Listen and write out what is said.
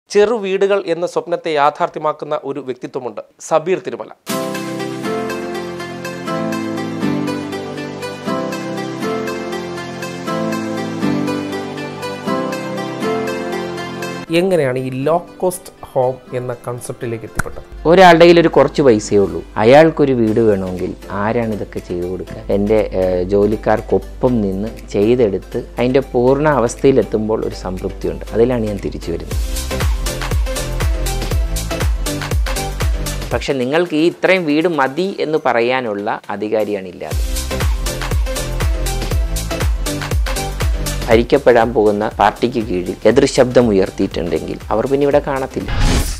ചെറു വീടുകൾ എന്ന സ്വപ്നത്തെ യാഥാർത്ഥ്യമാക്കുന്ന ഒരു വ്യക്തിത്വമുണ്ട് സബീർ തിരുമല എങ്ങനെയാണ് ഈ ലോ കോസ്റ്റ് ഹോം എന്ന കൺസെപ്റ്റിലേക്ക് എത്തിപ്പെട്ടത് ഒരാളുടെ കയ്യിൽ ഒരു കുറച്ച് പൈസയേ ഉള്ളൂ അയാൾക്കൊരു വീട് വേണമെങ്കിൽ ആരാണ് ഇതൊക്കെ ചെയ്തു കൊടുക്കുക എൻ്റെ ഏഹ്, ജോലിക്കാർക്കൊപ്പം നിന്ന് ചെയ്തെടുത്ത് അതിൻ്റെ പൂർണ്ണ അവസ്ഥയിലെത്തുമ്പോൾ ഒരു സംതൃപ്തിയുണ്ട് അതിലാണ് ഞാൻ തിരിച്ചു വരുന്നത് പക്ഷെ നിങ്ങൾക്ക് ഈ ഇത്രയും വീട് മതി എന്ന് പറയാനുള്ള അധികാരിയാണ് ഇല്ലാതെ ഭരിക്കപ്പെടാൻ പോകുന്ന പാർട്ടിക്ക് കീഴിൽ എതിർശബ്ദം ഉയർത്തിയിട്ടുണ്ടെങ്കിൽ അവർ പിന്നെ ഇവിടെ കാണത്തില്ല